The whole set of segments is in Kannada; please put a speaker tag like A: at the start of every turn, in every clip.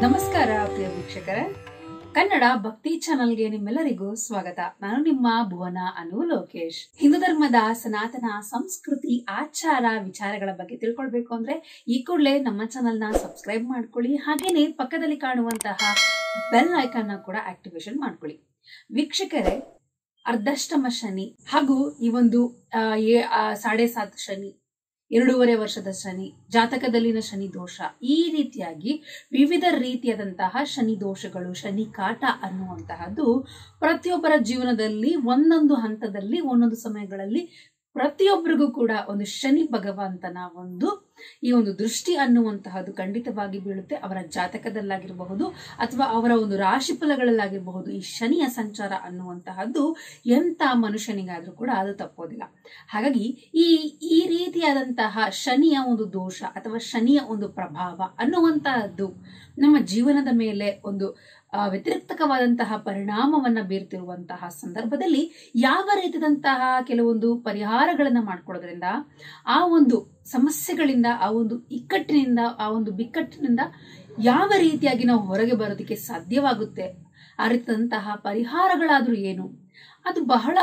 A: ನಮಸ್ಕಾರ ಪ್ರಿಯ ವೀಕ್ಷಕರೇ ಕನ್ನಡ ಭಕ್ತಿ ಚಾನಲ್ಗೆ ನಿಮ್ಮೆಲ್ಲರಿಗೂ ಸ್ವಾಗತ ನಾನು ನಿಮ್ಮ ಭುವನ ಅನು ಲೋಕೇಶ್ ಹಿಂದೂ ಧರ್ಮದ ಸನಾತನ ಸಂಸ್ಕೃತಿ ಆಚಾರ ವಿಚಾರಗಳ ಬಗ್ಗೆ ತಿಳ್ಕೊಳ್ಬೇಕು ಅಂದ್ರೆ ಈ ಕೂಡಲೇ ನಮ್ಮ ಚಾನಲ್ ನ ಸಬ್ಸ್ಕ್ರೈಬ್ ಮಾಡ್ಕೊಳ್ಳಿ ಹಾಗೇನೆ ಪಕ್ಕದಲ್ಲಿ ಕಾಣುವಂತಹ ಬೆಲ್ ಐಕಾನ್ ನ ಕೂಡ ಆಕ್ಟಿವೇಶನ್ ಮಾಡ್ಕೊಳ್ಳಿ ವೀಕ್ಷಕರೇ ಅರ್ಧಷ್ಟಮ ಶನಿ ಹಾಗೂ ಈ ಒಂದು ಆ, ಏ- ಆ, ಸಾಡೆ ಸಾತ್ ಶನಿ ಎರಡೂವರೆ ವರ್ಷದ ಶನಿ ಜಾತಕದಲ್ಲಿನ ಶನಿ ದೋಷ ಈ ರೀತಿಯಾಗಿ ವಿವಿಧ ರೀತಿಯಾದಂತಹ ಶನಿ ದೋಷಗಳು ಶನಿ ಕಾಟ ಅನ್ನುವಂತಹದ್ದು ಪ್ರತಿಯೊಬ್ಬರ ಜೀವನದಲ್ಲಿ ಒಂದೊಂದು ಹಂತದಲ್ಲಿ ಒಂದೊಂದು ಸಮಯಗಳಲ್ಲಿ ಪ್ರತಿಯೊಬ್ಬರಿಗೂ ಕೂಡ ಒಂದು ಶನಿ ಭಗವಂತನ ಒಂದು ಈ ಒಂದು ದೃಷ್ಟಿ ಅನ್ನುವಂತಹದ್ದು ಖಂಡಿತವಾಗಿ ಬೀಳುತ್ತೆ ಅವರ ಜಾತಕದಲ್ಲಾಗಿರಬಹುದು ಅಥವಾ ಅವರ ಒಂದು ರಾಶಿ ಫಲಗಳಲ್ಲಾಗಿರಬಹುದು ಈ ಶನಿಯ ಸಂಚಾರ ಅನ್ನುವಂತಹದ್ದು ಎಂತ ಮನುಷ್ಯನಿಗಾದ್ರೂ ಕೂಡ ಅದು ತಪ್ಪೋದಿಲ್ಲ ಹಾಗಾಗಿ ಈ ಈ ರೀತಿಯಾದಂತಹ ಶನಿಯ ಒಂದು ದೋಷ ಅಥವಾ ಶನಿಯ ಒಂದು ಪ್ರಭಾವ ಅನ್ನುವಂತಹದ್ದು ನಮ್ಮ ಜೀವನದ ಮೇಲೆ ಒಂದು ಆ, ವ್ಯತಿರಿಕ್ತಕವಾದಂತಹ ಪರಿಣಾಮವನ್ನ ಬೀರ್ತಿರುವಂತಹ ಸಂದರ್ಭದಲ್ಲಿ ಯಾವ ರೀತಿಯಾದಂತಹ ಕೆಲವೊಂದು ಪರಿಹಾರಗಳನ್ನ ಮಾಡ್ಕೊಳ್ಳೋದ್ರಿಂದ ಆ ಒಂದು ಸಮಸ್ಯೆಗಳಿಂದ ಆ ಒಂದು ಇಕ್ಕಟ್ಟಿನಿಂದ ಆ ಒಂದು ಬಿಕ್ಕಟ್ಟಿನಿಂದ ಯಾವ ರೀತಿಯಾಗಿ ನಾವು ಹೊರಗೆ ಬರೋದಕ್ಕೆ ಸಾಧ್ಯವಾಗುತ್ತೆ ಆ ರೀತಿಯಾದಂತಹ ಪರಿಹಾರಗಳಾದ್ರೂ ಏನು ಅದು ಬಹಳ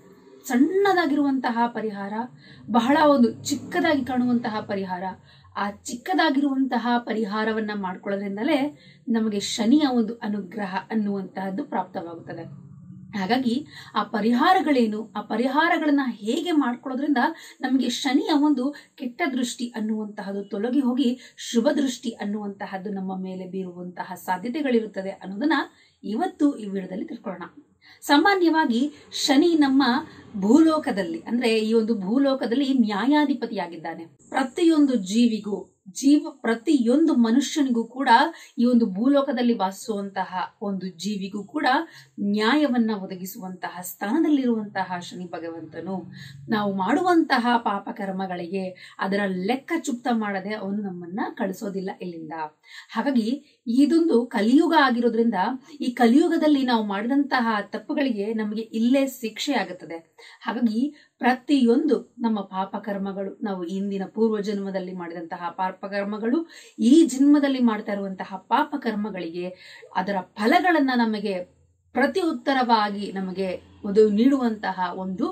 A: ಸಣ್ಣದಾಗಿರುವಂತಹ ಪರಿಹಾರ ಬಹಳ ಒಂದು ಚಿಕ್ಕದಾಗಿ ಕಾಣುವಂತಹ ಪರಿಹಾರ ಆ ಚಿಕ್ಕದಾಗಿರುವಂತಹ ಪರಿಹಾರವನ್ನ ಮಾಡ್ಕೊಳ್ಳೋದ್ರಿಂದಲೇ ನಮಗೆ ಶನಿಯ ಒಂದು ಅನುಗ್ರಹ ಅನ್ನುವಂತಹದ್ದು ಪ್ರಾಪ್ತವಾಗುತ್ತದೆ ಹಾಗಾಗಿ ಆ ಪರಿಹಾರಗಳೇನು ಆ ಪರಿಹಾರಗಳನ್ನ ಹೇಗೆ ಮಾಡ್ಕೊಳ್ಳೋದ್ರಿಂದ ನಮಗೆ ಶನಿಯ ಒಂದು ಕೆಟ್ಟ ದೃಷ್ಟಿ ಅನ್ನುವಂತಹದ್ದು ತೊಲಗಿ ಹೋಗಿ ಶುಭ ದೃಷ್ಟಿ ಅನ್ನುವಂತಹದ್ದು ನಮ್ಮ ಮೇಲೆ ಬೀರುವಂತಹ ಸಾಧ್ಯತೆಗಳಿರುತ್ತದೆ ಅನ್ನೋದನ್ನ ಇವತ್ತು ಈ ವಿಡಿಯೋದಲ್ಲಿ ತಿಳ್ಕೊಳ್ಳೋಣ ಸಾಮಾನ್ಯವಾಗಿ ಶನಿ ನಮ್ಮ ಭೂಲೋಕದಲ್ಲಿ ಅಂದ್ರೆ ಈ ಒಂದು ಭೂಲೋಕದಲ್ಲಿ ನ್ಯಾಯಾಧಿಪತಿಯಾಗಿದ್ದಾನೆ ಪ್ರತಿಯೊಂದು ಜೀವಿಗೂ ಜೀವ ಪ್ರತಿಯೊಂದು ಮನುಷ್ಯನಿಗೂ ಕೂಡ ಈ ಒಂದು ಭೂಲೋಕದಲ್ಲಿ ವಾಸಿಸುವಂತಹ ಒಂದು ಜೀವಿಗೂ ಕೂಡ ನ್ಯಾಯವನ್ನ ಒದಗಿಸುವಂತಹ ಸ್ಥಾನದಲ್ಲಿರುವಂತಹ ಶನಿ ಭಗವಂತನು ನಾವು ಮಾಡುವಂತಹ ಪಾಪ ಕರ್ಮಗಳಿಗೆ ಅದರ ಲೆಕ್ಕ ಚುಪ್ತ ಮಾಡದೆ ಅವನು ನಮ್ಮನ್ನ ಕಳಿಸೋದಿಲ್ಲ ಇಲ್ಲಿಂದ ಹಾಗಾಗಿ ಇದೊಂದು ಕಲಿಯುಗ ಆಗಿರೋದ್ರಿಂದ ಈ ಕಲಿಯುಗದಲ್ಲಿ ನಾವು ಮಾಡಿದಂತಹ ತಪ್ಪುಗಳಿಗೆ ನಮಗೆ ಇಲ್ಲೇ ಶಿಕ್ಷೆ ಆಗುತ್ತದೆ ಹಾಗಾಗಿ ಪ್ರತಿಯೊಂದು ನಮ್ಮ ಪಾಪ ಕರ್ಮಗಳು ನಾವು ಇಂದಿನ ಪೂರ್ವ ಜನ್ಮದಲ್ಲಿ ಮಾಡಿದಂತಹ ಪಾಪ ಕರ್ಮಗಳು ಈ ಜನ್ಮದಲ್ಲಿ ಮಾಡ್ತಾ ಇರುವಂತಹ ಪಾಪ ಕರ್ಮಗಳಿಗೆ ಅದರ ಫಲಗಳನ್ನ ನಮಗೆ ಪ್ರತಿ ಉತ್ತರವಾಗಿ ನಮಗೆ ಒಂದು ನೀಡುವಂತಹ ಒಂದು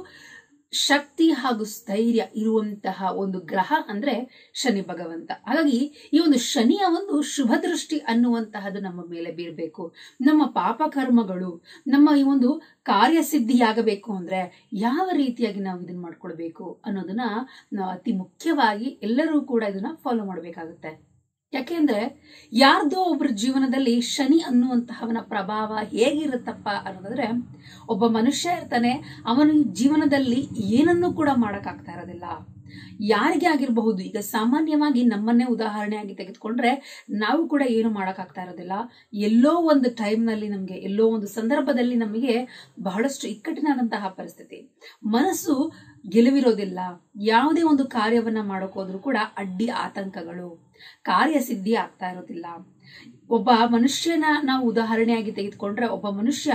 A: ಶಕ್ತಿ ಹಾಗೂ ಸ್ಥೈರ್ಯ ಇರುವಂತಹ ಒಂದು ಗ್ರಹ ಅಂದ್ರೆ ಶನಿ ಭಗವಂತ ಹಾಗಾಗಿ ಈ ಒಂದು ಶನಿಯ ಒಂದು ಶುಭ ದೃಷ್ಟಿ ಅನ್ನುವಂತಹದ್ದು ನಮ್ಮ ಮೇಲೆ ಬೀರಬೇಕು ನಮ್ಮ ಪಾಪ ಕರ್ಮಗಳು ನಮ್ಮ ಈ ಒಂದು ಕಾರ್ಯಸಿದ್ಧಿಯಾಗಬೇಕು ಅಂದ್ರೆ ಯಾವ ರೀತಿಯಾಗಿ ನಾವು ಇದನ್ನ ಮಾಡ್ಕೊಳ್ಬೇಕು ಅನ್ನೋದನ್ನ ನಾವು ಅತಿ ಮುಖ್ಯವಾಗಿ ಎಲ್ಲರೂ ಕೂಡ ಇದನ್ನ ಫಾಲೋ ಮಾಡಬೇಕಾಗುತ್ತೆ ಯಾಕೆಂದ್ರೆ ಯಾರ್ದೋ ಒಬ್ಬರ ಜೀವನದಲ್ಲಿ ಶನಿ ಅನ್ನುವಂತಹವನ ಪ್ರಭಾವ ಹೇಗಿರುತ್ತಪ್ಪ ಅನ್ನೋದಾದ್ರೆ ಒಬ್ಬ ಮನುಷ್ಯ ಇರ್ತಾನೆ ಅವನ ಜೀವನದಲ್ಲಿ ಏನನ್ನೂ ಕೂಡ ಮಾಡಕ್ಕಾಗ್ತಾ ಇರೋದಿಲ್ಲ ಯಾರಿಗೆ ಆಗಿರಬಹುದು ಈಗ ಸಾಮಾನ್ಯವಾಗಿ ನಮ್ಮನ್ನೇ ಉದಾಹರಣೆಯಾಗಿ ತೆಗೆದುಕೊಂಡ್ರೆ ನಾವು ಕೂಡ ಏನು ಮಾಡಕ್ಕಾಗ್ತಾ ಇರೋದಿಲ್ಲ ಎಲ್ಲೋ ಒಂದು ಟೈಮ್ನಲ್ಲಿ ನಮಗೆ ಎಲ್ಲೋ ಒಂದು ಸಂದರ್ಭದಲ್ಲಿ ನಮಗೆ ಬಹಳಷ್ಟು ಇಕ್ಕಟ್ಟಿನಾದಂತಹ ಪರಿಸ್ಥಿತಿ ಮನಸ್ಸು ಗೆಲುವಿರೋದಿಲ್ಲ ಯಾವುದೇ ಒಂದು ಕಾರ್ಯವನ್ನ ಮಾಡೋಕ್ ಹೋದ್ರೂ ಕೂಡ ಅಡ್ಡಿ ಆತಂಕಗಳು ಕಾರ್ಯಸಿದ್ಧಿ ಆಗ್ತಾ ಇರೋದಿಲ್ಲ ಒಬ್ಬ ಮನುಷ್ಯನ ನಾವು ಉದಾಹರಣೆಯಾಗಿ ತೆಗೆದುಕೊಂಡ್ರೆ ಒಬ್ಬ ಮನುಷ್ಯ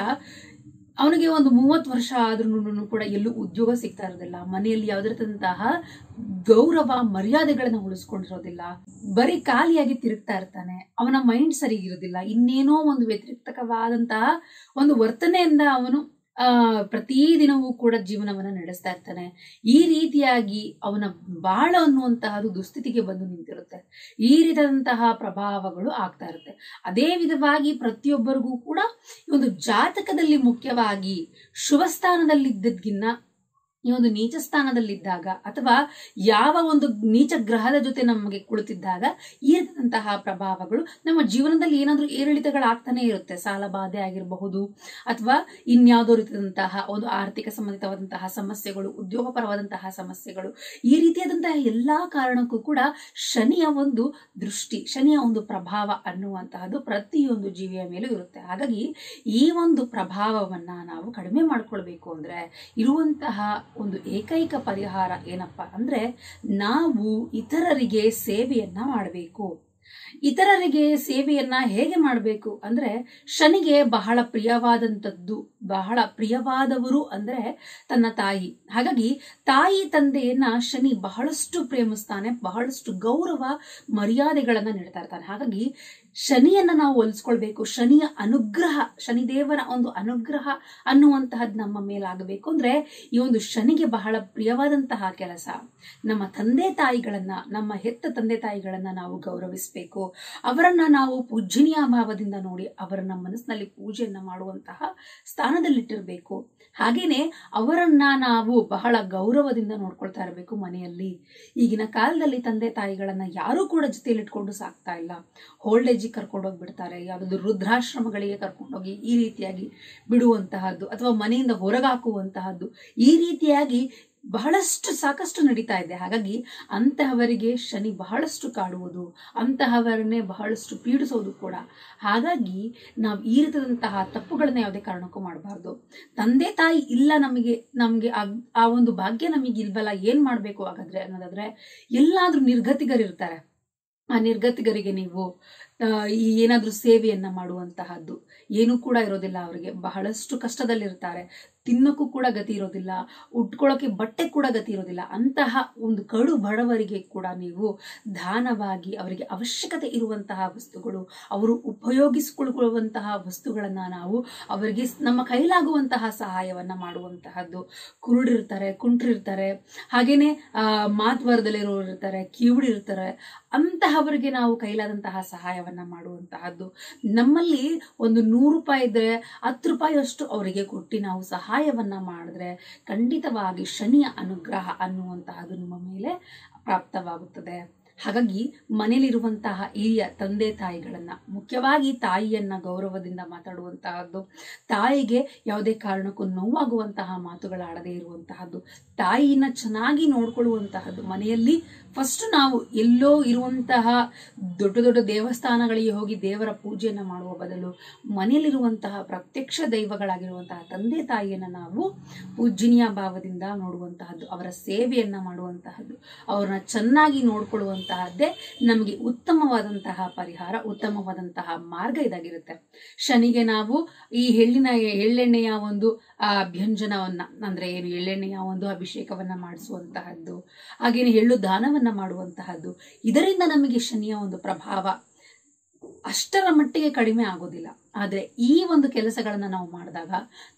A: ಅವನಿಗೆ ಒಂದು ಮೂವತ್ತು ವರ್ಷ ಆದ್ರೂ ಕೂಡ ಎಲ್ಲೂ ಉದ್ಯೋಗ ಸಿಗ್ತಾ ಇರೋದಿಲ್ಲ ಮನೆಯಲ್ಲಿ ಯಾವುದೇ ರೀತಿಯಾದಂತಹ ಗೌರವ ಮರ್ಯಾದೆಗಳನ್ನ ಉಳಿಸ್ಕೊಂಡಿರೋದಿಲ್ಲ ಬರೀ ಖಾಲಿಯಾಗಿ ತಿರುಗ್ತಾ ಇರ್ತಾನೆ ಅವನ ಮೈಂಡ್ ಸರಿಗಿರೋದಿಲ್ಲ ಇನ್ನೇನೋ ಒಂದು ವ್ಯತಿರಿಕ್ತಕವಾದಂತಹ ಒಂದು ವರ್ತನೆಯಿಂದ ಅವನು ಆ ಪ್ರತಿದಿನವೂ ಕೂಡ ಜೀವನವನ್ನ ನಡೆಸ್ತಾ ಇರ್ತಾನೆ ಈ ರೀತಿಯಾಗಿ ಅವನ ಬಾಳ ಅನ್ನುವಂತಹದ್ದು ದುಸ್ಥಿತಿಗೆ ಬಂದು ನಿಂತಿರುತ್ತೆ ಈ ರೀತಿಯಾದಂತಹ ಪ್ರಭಾವಗಳು ಆಗ್ತಾ ಇರುತ್ತೆ ಅದೇ ವಿಧವಾಗಿ ಪ್ರತಿಯೊಬ್ಬರಿಗೂ ಕೂಡ ಈ ಒಂದು ಜಾತಕದಲ್ಲಿ ಮುಖ್ಯವಾಗಿ ಶುಭ ಸ್ಥಾನದಲ್ಲಿದ್ದದ್ಗಿನ್ನ ಈ ಒಂದು ನೀಚ ಸ್ಥಾನದಲ್ಲಿದ್ದಾಗ ಅಥವಾ ಯಾವ ಒಂದು ನೀಚ ಗ್ರಹದ ಜೊತೆ ನಮಗೆ ಕುಳಿತಿದ್ದಾಗ ಈ ರೀತಿಯಾದಂತಹ ಪ್ರಭಾವಗಳು ನಮ್ಮ ಜೀವನದಲ್ಲಿ ಏನಾದ್ರೂ ಏರಿಳಿತಗಳಾಗ್ತಾನೆ ಇರುತ್ತೆ ಸಾಲ ಬಾಧೆ ಆಗಿರಬಹುದು ಅಥವಾ ಇನ್ಯಾವುದೋ ರೀತಿಯಾದಂತಹ ಒಂದು ಆರ್ಥಿಕ ಸಂಬಂಧಿತವಾದಂತಹ ಸಮಸ್ಯೆಗಳು ಉದ್ಯೋಗ ಪರವಾದಂತಹ ಸಮಸ್ಯೆಗಳು ಈ ರೀತಿಯಾದಂತಹ ಎಲ್ಲಾ ಕಾರಣಕ್ಕೂ ಕೂಡ ಶನಿಯ ಒಂದು ದೃಷ್ಟಿ ಶನಿಯ ಒಂದು ಪ್ರಭಾವ ಅನ್ನುವಂತಹದ್ದು ಪ್ರತಿಯೊಂದು ಜೀವಿಯ ಮೇಲೂ ಇರುತ್ತೆ ಹಾಗಾಗಿ ಈ ಒಂದು ಪ್ರಭಾವವನ್ನ ನಾವು ಕಡಿಮೆ ಮಾಡ್ಕೊಳ್ಬೇಕು ಅಂದ್ರೆ ಇರುವಂತಹ ಒಂದು ಏಕೈಕ ಪರಿಹಾರ ಏನಪ್ಪಾ ಅಂದ್ರೆ ನಾವು ಇತರರಿಗೆ ಸೇವೆಯನ್ನ ಮಾಡಬೇಕು ಇತರರಿಗೆ ಸೇವೆಯನ್ನ ಹೇಗೆ ಮಾಡಬೇಕು ಅಂದ್ರೆ ಶನಿಗೆ ಬಹಳ ಪ್ರಿಯವಾದಂಥದ್ದು ಬಹಳ ಪ್ರಿಯವಾದವರು ಅಂದ್ರೆ ತನ್ನ ತಾಯಿ ಹಾಗಾಗಿ ತಾಯಿ ತಂದೆಯನ್ನ ಶನಿ ಬಹಳಷ್ಟು ಪ್ರೇಮಿಸ್ತಾನೆ ಬಹಳಷ್ಟು ಗೌರವ ಮರ್ಯಾದೆಗಳನ್ನ ನೀಡ್ತಾ ಇರ್ತಾನೆ ಹಾಗಾಗಿ ಶನಿಯನ್ನ ನಾವು ಹೋಲಿಸ್ಕೊಳ್ಬೇಕು ಶನಿಯ ಅನುಗ್ರಹ ಶನಿದೇವರ ಒಂದು ಅನುಗ್ರಹ ಅನ್ನುವಂತಹದ್ದು ನಮ್ಮ ಮೇಲಾಗಬೇಕು ಅಂದ್ರೆ ಈ ಒಂದು ಶನಿಗೆ ಬಹಳ ಪ್ರಿಯವಾದಂತಹ ಕೆಲಸ ನಮ್ಮ ತಂದೆ ತಾಯಿಗಳನ್ನ ನಮ್ಮ ಹೆತ್ತ ತಂದೆ ತಾಯಿಗಳನ್ನ ನಾವು ಗೌರವಿಸಬೇಕು ಅವರನ್ನ ನಾವು ಪೂಜನೀಯ ಭಾವದಿಂದ ನೋಡಿ ಅವರನ್ನ ಮನಸ್ಸಿನಲ್ಲಿ ಪೂಜೆಯನ್ನ ಮಾಡುವಂತಹ ಸ್ಥಾನದಲ್ಲಿಟ್ಟಿರ್ಬೇಕು ಹಾಗೇನೆ ಅವರನ್ನ ನಾವು ಬಹಳ ಗೌರವದಿಂದ ನೋಡ್ಕೊಳ್ತಾ ಇರಬೇಕು ಮನೆಯಲ್ಲಿ ಈಗಿನ ಕಾಲದಲ್ಲಿ ತಂದೆ ತಾಯಿಗಳನ್ನ ಯಾರೂ ಕೂಡ ಜೊತೆಯಲ್ಲಿ ಇಟ್ಕೊಂಡು ಸಾಕ್ತಾ ಇಲ್ಲ ಓಲ್ಡ್ ಏಜಿಗೆ ಕರ್ಕೊಂಡೋಗಿ ಬಿಡ್ತಾರೆ ಯಾವ್ದಾದ್ರು ವೃದ್ಧಾಶ್ರಮಗಳಿಗೆ ಕರ್ಕೊಂಡೋಗಿ ಈ ರೀತಿಯಾಗಿ ಬಿಡುವಂತಹದ್ದು ಅಥವಾ ಮನೆಯಿಂದ ಹೊರಗಾಕುವಂತಹದ್ದು ಈ ರೀತಿಯಾಗಿ ಬಹಳಷ್ಟು ಸಾಕಷ್ಟು ನಡೀತಾ ಇದೆ ಹಾಗಾಗಿ ಅಂತಹವರಿಗೆ ಶನಿ ಬಹಳಷ್ಟು ಕಾಡುವುದು ಅಂತಹವರನ್ನೇ ಬಹಳಷ್ಟು ಪೀಡಿಸೋದು ಕೂಡ ಹಾಗಾಗಿ ನಾವು ಈ ರೀತಿಯಾದಂತಹ ತಪ್ಪುಗಳನ್ನ ಯಾವುದೇ ಕಾರಣಕ್ಕೂ ಮಾಡಬಾರ್ದು ತಂದೆ ತಾಯಿ ಇಲ್ಲ ನಮಗೆ ನಮಗೆ ಆ ಒಂದು ಭಾಗ್ಯ ನಮಗೆ ಇಲ್ವಲ್ಲ ಏನ್ ಮಾಡ್ಬೇಕು ಹಾಗಾದ್ರೆ ಅನ್ನೋದಾದ್ರೆ ಎಲ್ಲಾದ್ರೂ ನಿರ್ಗತಿಗರಿರ್ತಾರೆ ಆ ನಿರ್ಗತಿಗರಿಗೆ ನೀವು ಆ, ಈ ಏನಾದ್ರೂ ಸೇವೆಯನ್ನ ಮಾಡುವಂತಹದ್ದು ಏನೂ ಕೂಡ ಇರೋದಿಲ್ಲ ಅವರಿಗೆ ಬಹಳಷ್ಟು ಕಷ್ಟದಲ್ಲಿರ್ತಾರೆ ತಿನ್ನೋಕ್ಕೂ ಕೂಡ ಗತಿ ಇರೋದಿಲ್ಲ ಉಟ್ಕೊಳ್ಳೋಕೆ ಬಟ್ಟೆ ಕೂಡ ಗತಿ ಇರೋದಿಲ್ಲ ಅಂತಹ ಒಂದು ಕಡು ಬಡವರಿಗೆ ಕೂಡ ನೀವು ದಾನವಾಗಿ ಅವರಿಗೆ ಅವಶ್ಯಕತೆ ಇರುವಂತಹ ವಸ್ತುಗಳು ಅವರು ಉಪಯೋಗಿಸಿಕೊಳ್ಳುವಂತಹ ವಸ್ತುಗಳನ್ನ ನಾವು ಅವರಿಗೆ ಸ್- ನಮ್ಮ ಕೈಲಾಗುವಂತಹ ಸಹಾಯವನ್ನ ಮಾಡುವಂತಹದ್ದು ಕುರುಡಿರ್ತಾರೆ ಕುಂಟ್ರಿರ್ತಾರೆ ಹಾಗೇನೆ ಆ ಮಾತ್ವರದಲ್ಲಿರೋರು ಇರ್ತಾರೆ ಕಿವುಡಿರ್ತಾರೆ ಅಂತಹವರಿಗೆ ನಾವು ಕೈಲಾದಂತಹ ಸಹಾಯವನ್ನ ಮಾಡುವಂತಹದ್ದು ನಮ್ಮಲ್ಲಿ ಒಂದು ನೂರು ರೂಪಾಯಿ ಇದ್ರೆ ಹತ್ತು ರೂಪಾಯಿ ಅಷ್ಟು ಅವರಿಗೆ ಕೊಟ್ಟು ನಾವು ಸಹಾಯವನ್ನ ಮಾಡಿದ್ರೆ ಖಂಡಿತವಾಗಿ ಶನಿಯ ಅನುಗ್ರಹ ಅನ್ನುವಂತಹದ್ದು ನಿಮ್ಮ ಮೇಲೆ ಪ್ರಾಪ್ತವಾಗುತ್ತದೆ ಹಾಗಾಗಿ ಮನೇಲಿರುವಂತಹ ಹಿರಿಯ ತಂದೆ ತಾಯಿಗಳನ್ನ ಮುಖ್ಯವಾಗಿ ತಾಯಿಯನ್ನ ಗೌರವದಿಂದ ಮಾತಾಡುವಂತಹದ್ದು ತಾಯಿಗೆ ಯಾವುದೇ ಕಾರಣಕ್ಕೂ ನೋವಾಗುವಂತಹ ಮಾತುಗಳಾಡದೇ ಇರುವಂತಹದ್ದು ತಾಯಿನ ಚೆನ್ನಾಗಿ ನೋಡ್ಕೊಳ್ಳುವಂತಹದ್ದು ಮನೆಯಲ್ಲಿ ಫಸ್ಟ್ ನಾವು ಎಲ್ಲೋ ಇರುವಂತಹ ದೊಡ್ಡ ದೊಡ್ಡ ದೇವಸ್ಥಾನಗಳಿಗೆ ಹೋಗಿ ದೇವರ ಪೂಜೆಯನ್ನ ಮಾಡುವ ಬದಲು ಮನೆಯಲ್ಲಿರುವಂತಹ ಪ್ರತ್ಯಕ್ಷ ದೈವಗಳಾಗಿರುವಂತಹ ತಂದೆ ತಾಯಿಯನ್ನ ನಾವು ಪೂಜನೀಯ ಭಾವದಿಂದ ನೋಡುವಂತಹದ್ದು ಅವರ ಸೇವೆಯನ್ನ ಮಾಡುವಂತಹದ್ದು ಅವ್ರನ್ನ ಚೆನ್ನಾಗಿ ನೋಡ್ಕೊಳ್ಳುವಂತಹದ್ದೇ ನಮಗೆ ಉತ್ತಮವಾದಂತಹ ಪರಿಹಾರ ಉತ್ತಮವಾದಂತಹ ಮಾರ್ಗ ಇದಾಗಿರುತ್ತೆ ಶನಿಗೆ ನಾವು ಈ ಎಳ್ಳಿನ ಎಳ್ಳೆಣ್ಣೆಯ ಒಂದು ಆ ಅಭ್ಯಂಜನವನ್ನ ಅಂದ್ರೆ ಏನು ಎಳ್ಳೆಣ್ಣೆಯ ಒಂದು ಅಭಿಷೇಕವನ್ನ ಮಾಡಿಸುವಂತಹದ್ದು ಹಾಗೇನೆ ಎಳ್ಳು ದಾನವನ್ನ ಮಾಡುವಂತಹದ್ದು ಇದರಿಂದ ನಮಗೆ ಶನಿಯ ಒಂದು ಪ್ರಭಾವ ಅಷ್ಟರ ಮಟ್ಟಿಗೆ ಕಡಿಮೆ ಆಗೋದಿಲ್ಲ ಆದ್ರೆ ಈ ಒಂದು ಕೆಲಸಗಳನ್ನ ನಾವು ಮಾಡಿದಾಗ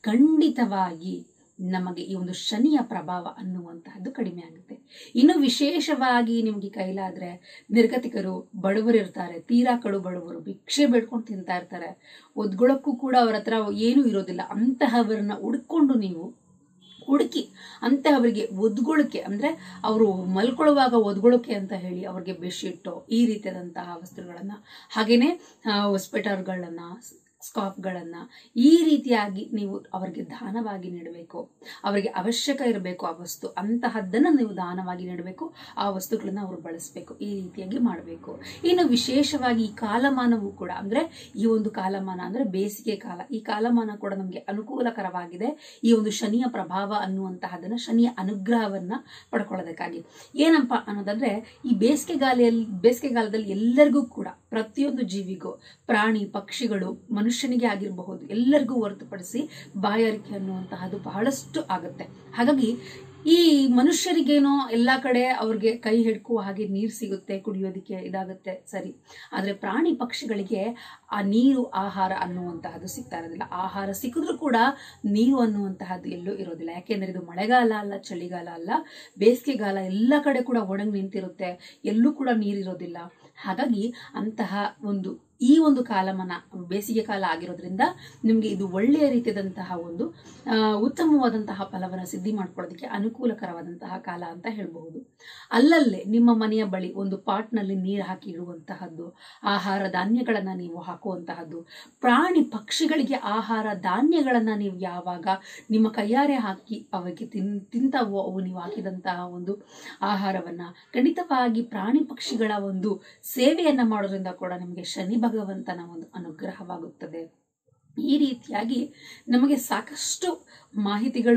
A: ಖಂಡಿತವಾಗಿ ನಮಗೆ ಈ ಒಂದು ಶನಿಯ ಪ್ರಭಾವ ಅನ್ನುವಂತಹದ್ದು ಕಡಿಮೆ ಆಗುತ್ತೆ ಇನ್ನು ವಿಶೇಷವಾಗಿ ನಿಮ್ಗೆ ಕೈಲಾದ್ರೆ ನಿರ್ಗತಿಕರು ಬಡವರು ಇರ್ತಾರೆ ತೀರಾ ಕಡು ಬಡವರು ಭಿಕ್ಷೆ ಬೇಡ್ಕೊಂಡು ತಿಂತಾ ಇರ್ತಾರೆ ಒದ್ಗೊಳಕ್ಕೂ ಕೂಡ ಅವ್ರ ಹತ್ರ ಏನೂ ಇರೋದಿಲ್ಲ ಅಂತಹವರನ್ನ ಹುಡ್ಕೊಂಡು ನೀವು ಹುಡುಕಿ ಅಂತಹವರಿಗೆ ಒದ್ಗೊಳಕ್ಕೆ ಅಂದ್ರೆ ಅವರು ಮಲ್ಕೊಳ್ಳುವಾಗ ಒದ್ಗೊಳಕ್ಕೆ ಅಂತ ಹೇಳಿ ಅವ್ರಿಗೆ ಬೆಡ್ಶೀಟು ಈ ರೀತಿಯಾದಂತಹ ವಸ್ತುಗಳನ್ನ ಹಾಗೇನೆ ಸ್ವೆಟರ್ಗಳನ್ನ ಸ್ಕಾಫ್ಗಳನ್ನ ಈ ರೀತಿಯಾಗಿ ನೀವು ಅವರಿಗೆ ದಾನವಾಗಿ ನೀಡಬೇಕು ಅವರಿಗೆ ಅವಶ್ಯಕ ಇರಬೇಕು ಆ ವಸ್ತು ಅಂತಹದ್ದನ್ನ ನೀವು ದಾನವಾಗಿ ನೀಡಬೇಕು ಆ ವಸ್ತುಗಳನ್ನ ಅವರು ಬಳಸಬೇಕು ಈ ರೀತಿಯಾಗಿ ಮಾಡಬೇಕು ಇನ್ನು ವಿಶೇಷವಾಗಿ ಈ ಕಾಲಮಾನವೂ ಕೂಡ ಅಂದ್ರೆ ಈ ಒಂದು ಕಾಲಮಾನ ಅಂದ್ರೆ ಬೇಸಿಗೆ ಕಾಲ ಈ ಕಾಲಮಾನ ಕೂಡ ನಮಗೆ ಅನುಕೂಲಕರವಾಗಿದೆ ಈ ಒಂದು ಶನಿಯ ಪ್ರಭಾವ ಅನ್ನುವಂತಹದನ್ನ ಶನಿಯ ಅನುಗ್ರಹವನ್ನ ಪಡ್ಕೊಳ್ಳೋದಕ್ಕಾಗಿ ಏನಪ್ಪ ಅನ್ನೋದಂದ್ರೆ ಈ ಬೇಸಿಗೆಗಾಲಿಯಲ್ಲಿ ಬೇಸಿಗೆಗಾಲದಲ್ಲಿ ಎಲ್ಲರಿಗೂ ಕೂಡ ಪ್ರತಿಯೊಂದು ಜೀವಿಗೂ ಪ್ರಾಣಿ ಪಕ್ಷಿಗಳು ಮನುಷ್ಯನಿಗೆ ಆಗಿರಬಹುದು ಎಲ್ಲರಿಗೂ ಹೊರತುಪಡಿಸಿ ಬಾಯಾರಿಕೆ ಅನ್ನುವಂತಹದ್ದು ಬಹಳಷ್ಟು ಆಗುತ್ತೆ ಹಾಗಾಗಿ ಈ ಮನುಷ್ಯರಿಗೇನೋ ಎಲ್ಲಾ ಕಡೆ ಅವ್ರಿಗೆ ಕೈ ಹಿಡ್ಕುವ ಹಾಗೆ ನೀರು ಸಿಗುತ್ತೆ ಕುಡಿಯೋದಕ್ಕೆ ಇದಾಗುತ್ತೆ ಸರಿ ಆದ್ರೆ ಪ್ರಾಣಿ ಪಕ್ಷಿಗಳಿಗೆ ಆ ನೀರು ಆಹಾರ ಅನ್ನುವಂತಹದ್ದು ಸಿಗ್ತಾ ಇರೋದಿಲ್ಲ ಆಹಾರ ಸಿಕ್ಕಿದ್ರೂ ಕೂಡ ನೀರು ಅನ್ನುವಂತಹದ್ದು ಎಲ್ಲೂ ಇರೋದಿಲ್ಲ ಯಾಕೆಂದ್ರೆ ಇದು ಮಳೆಗಾಲ ಅಲ್ಲ ಚಳಿಗಾಲ ಅಲ್ಲ ಬೇಸಿಗೆಗಾಲ ಎಲ್ಲ ಕಡೆ ಕೂಡ ಒಣಗಿ ನಿಂತಿರುತ್ತೆ ಎಲ್ಲೂ ಕೂಡ ನೀರಿರೋದಿಲ್ಲ ಹಾಗಾಗಿ ಅಂತಹ ಒಂದು ಈ ಒಂದು ಕಾಲಮಾನ ಬೇಸಿಗೆ ಕಾಲ ಆಗಿರೋದ್ರಿಂದ ನಿಮಗೆ ಇದು ಒಳ್ಳೆಯ ರೀತಿಯಾದಂತಹ ಒಂದು ಆ, ಉತ್ತಮವಾದಂತಹ ಫಲವನ್ನು ಸಿದ್ಧಿ ಮಾಡ್ಕೊಳ್ಳೋದಕ್ಕೆ ಅನುಕೂಲಕರವಾದಂತಹ ಕಾಲ ಅಂತ ಹೇಳಬಹುದು ಅಲ್ಲಲ್ಲೇ ನಿಮ್ಮ ಮನೆಯ ಬಳಿ ಒಂದು ಪಾಟ್ನಲ್ಲಿ ನೀರು ಹಾಕಿ ಇಡುವಂತಹದ್ದು ಆಹಾರ ಧಾನ್ಯಗಳನ್ನ ನೀವು ಹಾಕುವಂತಹದ್ದು ಪ್ರಾಣಿ ಪಕ್ಷಿಗಳಿಗೆ ಆಹಾರ ಧಾನ್ಯಗಳನ್ನ ನೀವು ಯಾವಾಗ ನಿಮ್ಮ ಕೈಯಾರೆ ಹಾಕಿ ಅವಕ್ಕೆ ತಿನ್ ತಿಂತಾವೋ ಅವು ನೀವು ಹಾಕಿದಂತಹ ಒಂದು ಆಹಾರವನ್ನ ಖಂಡಿತವಾಗಿ ಪ್ರಾಣಿ ಪಕ್ಷಿಗಳ ಒಂದು ಸೇವೆಯನ್ನ ಮಾಡೋದ್ರಿಂದ ಕೂಡ ನಿಮಗೆ ಶನಿ ಭಗವಂತನ ಒಂದು ಅನುಗ್ರಹವಾಗುತ್ತದೆ ಈ ರೀತಿಯಾಗಿ ನಮಗೆ ಸಾಕಷ್ಟು ಮಾಹಿತಿಗಳು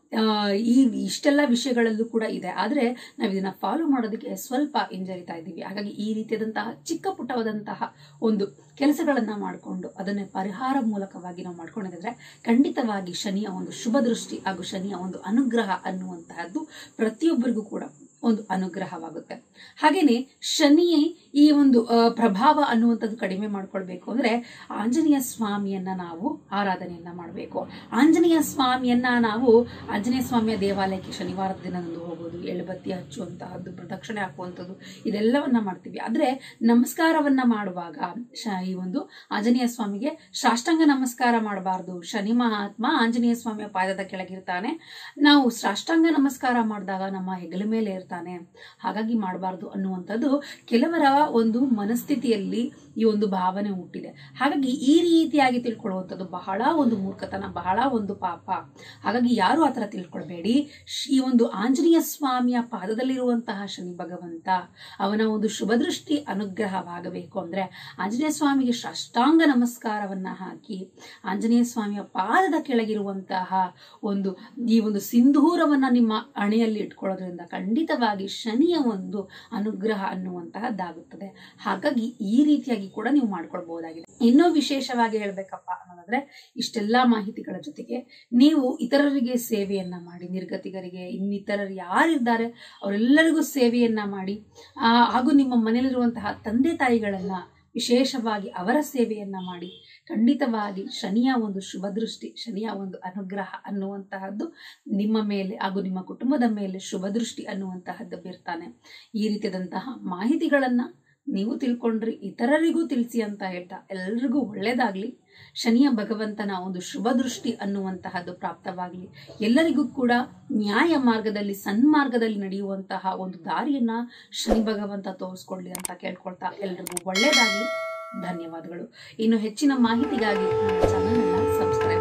A: ಆ, ಈ ಇಷ್ಟೆಲ್ಲ ವಿಷಯಗಳಲ್ಲೂ ಕೂಡ ಇದೆ ಆದರೆ ನಾವು ಇದನ್ನ ಫಾಲೋ ಮಾಡೋದಕ್ಕೆ ಸ್ವಲ್ಪ ಹಿಂಜರಿತಾ ಇದ್ದೀವಿ ಹಾಗಾಗಿ ಈ ರೀತಿಯಾದಂತಹ ಚಿಕ್ಕ ಪುಟ್ಟವಾದಂತಹ ಒಂದು ಕೆಲಸಗಳನ್ನ ಮಾಡಿಕೊಂಡು ಅದನ್ನೇ ಪರಿಹಾರ ಮೂಲಕವಾಗಿ ನಾವು ಮಾಡ್ಕೊಂಡಿದ್ರೆ ಖಂಡಿತವಾಗಿ ಶನಿಯ ಒಂದು ಶುಭ ದೃಷ್ಟಿ ಹಾಗೂ ಶನಿಯ ಒಂದು ಅನುಗ್ರಹ ಅನ್ನುವಂತಹದ್ದು ಪ್ರತಿಯೊಬ್ಬರಿಗೂ ಕೂಡ ಒಂದು ಅನುಗ್ರಹವಾಗುತ್ತೆ ಹಾಗೇನೆ ಶನಿ ಈ ಒಂದು ಆ, ಪ್ರಭಾವ ಅನ್ನುವಂಥದ್ದು ಕಡಿಮೆ ಮಾಡ್ಕೊಳ್ಬೇಕು ಅಂದ್ರೆ ಆಂಜನೇಯ ಸ್ವಾಮಿಯನ್ನ ನಾವು ಆರಾಧನೆಯನ್ನ ಮಾಡಬೇಕು ಆಂಜನೇಯ ಸ್ವಾಮಿಯನ್ನ ನಾವು ಆಂಜನೇಯ ಸ್ವಾಮಿಯ ದೇವಾಲಯಕ್ಕೆ ಶನಿವಾರದ ದಿನದಂದು ಹೋಗೋದು ಎಳುಬತ್ತಿ ಹಚ್ಚುವಂತಹದ್ದು ಪ್ರದಕ್ಷಿಣೆ ಹಾಕುವಂಥದ್ದು ಇದೆಲ್ಲವನ್ನ ಮಾಡ್ತೀವಿ ಆದ್ರೆ ನಮಸ್ಕಾರವನ್ನ ಮಾಡುವಾಗ ಶ- ಈ ಒಂದು ಆಂಜನೇಯ ಸ್ವಾಮಿಗೆ ಸಾಷ್ಟಾಂಗ ನಮಸ್ಕಾರ ಮಾಡಬಾರ್ದು ಶನಿ ಮಹಾತ್ಮ ಆಂಜನೇಯ ಸ್ವಾಮಿಯ ಪಾದದ ಕೆಳಗಿರ್ತಾನೆ ನಾವು ಸಾಷ್ಟಾಂಗ ನಮಸ್ಕಾರ ಮಾಡಿದಾಗ ನಮ್ಮ ಹೆಗಲ ಮೇಲೆ ಇರ್ತಾನೆ ಹಾಗಾಗಿ ಮಾಡಬಾರ್ದು ಅನ್ನುವಂಥದ್ದು ಕೆಲವರ ಒಂದು ಮನಸ್ಥಿತಿಯಲ್ಲಿ ಈ ಒಂದು ಭಾವನೆ ಹುಟ್ಟಿದೆ ಹಾಗಾಗಿ ಈ ರೀತಿಯಾಗಿ ತಿಳ್ಕೊಳ್ಳುವಂಥದ್ದು ಬಹಳ ಒಂದು ಮೂರ್ಖತನ ಬಹಳ ಒಂದು ಪಾಪ ಹಾಗಾಗಿ ಯಾರು ಆ ಥರ ತಿಳ್ಕೊಳ್ಬೇಡಿ ಶ್- ಈ ಒಂದು ಆಂಜನೇಯ ಸ್ವಾಮಿಯ ಪಾದದಲ್ಲಿರುವಂತಹ ಶನಿ ಭಗವಂತ ಅವನ ಒಂದು ಶುಭ ದೃಷ್ಟಿ ಅನುಗ್ರಹವಾಗಬೇಕು ಅಂದ್ರೆ ಆಂಜನೇಯ ಸ್ವಾಮಿಗೆ ಸಾಷ್ಟಾಂಗ ನಮಸ್ಕಾರವನ್ನ ಹಾಕಿ ಆಂಜನೇಯ ಸ್ವಾಮಿಯ ಪಾದದ ಕೆಳಗಿರುವಂತಹ ಒಂದು ಈ ಒಂದು ಸಿಂಧೂರವನ್ನ ನಿಮ್ಮ ಹಣೆಯಲ್ಲಿ ಇಟ್ಕೊಳ್ಳೋದ್ರಿಂದ ಖಂಡಿತವಾಗಿ ಶನಿಯ ಒಂದು ಅನುಗ್ರಹ ಅನ್ನುವಂತಹದ್ದಾಗುತ್ತದೆ ಹಾಗಾಗಿ ಈ ರೀತಿಯಾಗಿ ಕೂಡ ನೀವು ಮಾಡ್ಕೊಳ್ಬಹುದಾಗಿದೆ ಇನ್ನೂ ವಿಶೇಷವಾಗಿ ಹೇಳ್ಬೇಕಪ್ಪ ಅನ್ನೋದಾದ್ರೆ ಇಷ್ಟೆಲ್ಲಾ ಮಾಹಿತಿಗಳ ಜೊತೆಗೆ ನೀವು ಇತರರಿಗೆ ಸೇವೆಯನ್ನ ಮಾಡಿ ನಿರ್ಗತಿಗರಿಗೆ ಇನ್ನಿತರರು ಯಾರಿದ್ದಾರೆ ಅವರೆಲ್ಲರಿಗೂ ಸೇವೆಯನ್ನ ಮಾಡಿ ಆ, ಹಾಗೂ ನಿಮ್ಮ ಮನೆಯಲ್ಲಿರುವಂತಹ ತಂದೆ ತಾಯಿಗಳನ್ನ ವಿಶೇಷವಾಗಿ ಅವರ ಸೇವೆಯನ್ನ ಮಾಡಿ ಖಂಡಿತವಾಗಿ ಶನಿಯ ಒಂದು ಶುಭ ದೃಷ್ಟಿ ಶನಿಯ ಒಂದು ಅನುಗ್ರಹ ಅನ್ನುವಂತಹದ್ದು ನಿಮ್ಮ ಮೇಲೆ ಹಾಗೂ ನಿಮ್ಮ ಕುಟುಂಬದ ಮೇಲೆ ಶುಭ ದೃಷ್ಟಿ ಅನ್ನುವಂತಹದ್ದು ಬೀರ್ತಾನೆ ಈ ರೀತಿಯಾದಂತಹ ಮಾಹಿತಿಗಳನ್ನ ನೀವು ತಿಳ್ಕೊಂಡ್ರಿ ಇತರರಿಗೂ ತಿಳಿಸಿ ಅಂತ ಹೇಳ್ತಾ ಎಲ್ರಿಗೂ ಒಳ್ಳೇದಾಗ್ಲಿ ಶನಿಯ ಭಗವಂತನ ಒಂದು ಶುಭ ದೃಷ್ಟಿ ಅನ್ನುವಂತಹದ್ದು ಪ್ರಾಪ್ತವಾಗಲಿ ಎಲ್ಲರಿಗೂ ಕೂಡ ನ್ಯಾಯ ಮಾರ್ಗದಲ್ಲಿ ಸನ್ಮಾರ್ಗದಲ್ಲಿ ನಡೆಯುವಂತಹ ಒಂದು ದಾರಿಯನ್ನ ಶನಿ ಭಗವಂತ ತೋರಿಸ್ಕೊಡ್ಲಿ ಅಂತ ಕೇಳ್ಕೊಳ್ತಾ ಎಲ್ರಿಗೂ ಒಳ್ಳೇದಾಗ್ಲಿ ಧನ್ಯವಾದಗಳು ಇನ್ನು ಹೆಚ್ಚಿನ ಮಾಹಿತಿಗಾಗಿ ನಮ್ಮ ಚಾನಲ್ ಸಬ್ಸ್ಕ್ರೈಬ್